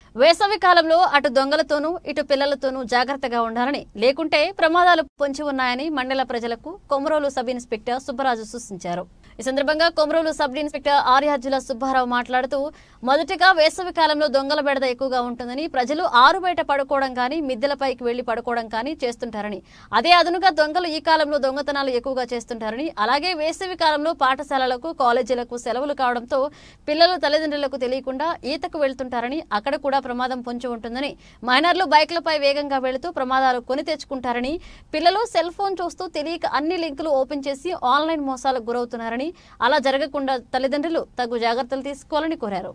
వేసవి కాలంలో అటు దొంగలతోనూ ఇటు పిల్లలతోనూ జాగ్రత్తగా ఉండాలని లేకుంటే ప్రమాదాలు పొంచి ఉన్నాయని మండల ప్రజలకు కొమరోలు సబ్ ఇన్స్పెక్టర్ సుబ్బరాజు సూచించారు ఈ సందర్భంగా కొమరోలు సబ్ ఇన్స్పెక్టర్ ఆర్యార్జుల సుబ్బారావు మాట్లాడుతూ మొదటిగా వేసవి కాలంలో దొంగల బెడద ఎక్కువగా ఉంటుందని ప్రజలు ఆరు బయట పడుకోవడం కానీ మిద్దెలపైకి వెళ్లి పడుకోవడం కానీ చేస్తుంటారని అదే అదునుగా దొంగలు ఈ కాలంలో దొంగతనాలు ఎక్కువగా చేస్తుంటారని అలాగే వేసవి కాలంలో పాఠశాలలకు కాలేజీలకు సెలవులు కావడంతో పిల్లలు తల్లిదండ్రులకు తెలియకుండా ఈతకు వెళ్తుంటారని అక్కడ కూడా ప్రమాదం పొంచి ఉంటుందని మైనర్లు బైక్లపై వేగంగా వెళుతూ ప్రమాదాలు కొని తెచ్చుకుంటారని పిల్లలు సెల్ ఫోన్ చూస్తూ తెలియక అన్ని లింకులు ఓపెన్ చేసి ఆన్లైన్ మోసాలకు గురవుతున్నారని అలా జరగకుండా తల్లిదండ్రులు తగు జాగ్రత్తలు తీసుకోవాలని కోరారు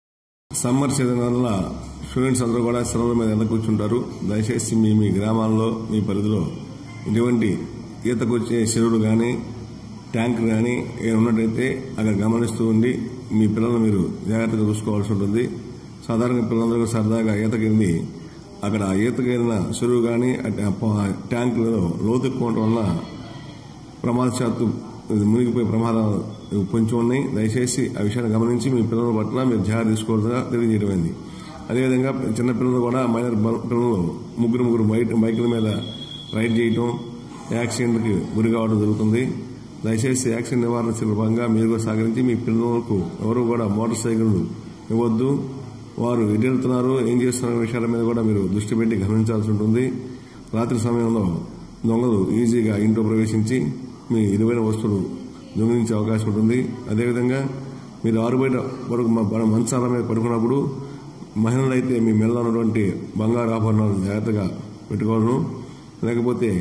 సమ్మర్ సీజన్ వల్ల స్టూడెంట్స్ అందరూ కూడా సెలవుల మీద ఎంత కూర్చుంటారు దయచేసి మీ మీ గ్రామాల్లో మీ పరిధిలో ఇటువంటి ఈతకు వచ్చే చెరువులు కానీ ట్యాంక్ కానీ ఏమైనా ఉన్నట్టయితే అక్కడ గమనిస్తూ ఉండి మీ పిల్లలు మీరు జాగ్రత్తగా చూసుకోవాల్సి ఉంటుంది సాధారణంగా పిల్లలందరూ సరదాగా ఈతకెళ్ళి అక్కడ ఈతకెళ్ళిన చెరువు కానీ ట్యాంకులలో లోతు ఎక్కువ ఉండటం వల్ల ప్రమాదశాత్తు మునిగిపోయే ప్రమాదాలు పొంచి ఉన్నాయి దయచేసి ఆ విషయాన్ని గమనించి మీ పిల్లల పట్ల మీరు జాగ్రత్త తీసుకోవాల్సిందిగా తెలియజేయమైంది అదేవిధంగా చిన్న పిల్లలు కూడా మైనర్ బ- పిల్లలు ముగ్గురు ముగ్గురు బైక్ బైకుల మీద రైడ్ చేయటం యాక్సిడెంట్కి గురి కావడం జరుగుతుంది దయచేసి యాక్సిడెంట్ నివారణ చర్యల భాగంగా మీరు కూడా సహకరించి మీ పిల్లలకు ఎవరు కూడా మోటార్ సైకిళ్లు ఇవ్వద్దు వారు ఎటు వెళ్తున్నారు ఏం చేస్తున్నారు అనే విషయాల మీద కూడా మీరు దృష్టి పెట్టి గమనించాల్సి ఉంటుంది రాత్రి సమయంలో దొంగలు ఈజీగా ఇంట్లో ప్రవేశించి మీ విలువైన వస్తువులు దొంగిలించే అవకాశం ఉంటుంది అదేవిధంగా మీరు ఆరుబయట పడుకు మ- మంచాల మీద పడుకున్నప్పుడు మహిళలైతే మీ మెల్ల ఉన్నటువంటి బంగారు ఆభరణాలు జాగ్రత్తగా పెట్టుకోవడం లేకపోతే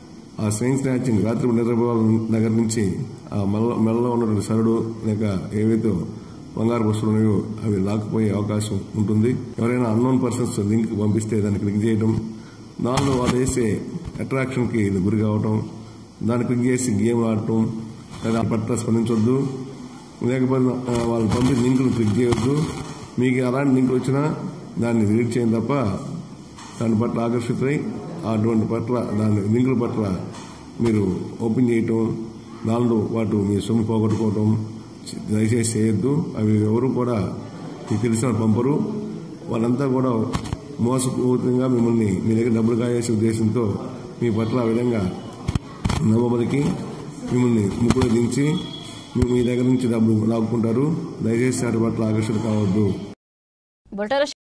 ఆ స్వయం స్నాచింగ్ రాత్రి నిద్రపోవాల దగ్గర నుంచి ఆ మెల్ల మెల్లలో ఉన్నటువంటి సరుడు లేక ఏవైతే బంగారు వస్తువులు ఉన్నాయో అవి లాక్కుపోయే అవకాశం ఉంటుంది ఎవరైనా అన్నోన్ పర్సన్స్ లింక్ పంపిస్తే దాన్ని క్లిక్ చేయడం దానిలో వాళ్ళు వేసే అట్రాక్షన్కి ఇది గురి కావటం దాన్ని క్లిక్ చేసి గేమ్ ఆడటం లేదా పట్ల స్పందించవద్దు లేకపోతే ఆ, వాళ్ళు పంపిన లింకులు క్లిక్ చేయొద్దు మీకు అలాంటి లింకులు వచ్చినా దాన్ని రీడ్ చేయడం తప్ప దాని పట్ల ఆకర్షితులై అటువంటి పట్ల దాని లింకుల పట్ల మీరు ఓపెన్ చేయటం దానిలో వాటి మీ సొమ్ము పోగొట్టుకోవటం దయచేసి చేయొద్దు అవి ఎవరు కూడా మీకు తెలిసిన పంపరు వాళ్ళంతా కూడా మోసపూరితంగా మిమ్మల్ని మీ దగ్గర డబ్బులు కాజేసే ఉద్దేశంతో మీ పట్ల ఆ విధంగా నమ్మబలికి మిమ్మల్ని ముగ్గురు దించి మీ- మీ దగ్గర నుంచి డబ్బులు లాక్కుంటారు దయచేసి వాటి పట్ల ఆకర్షణ కావద్దు బుల్టెల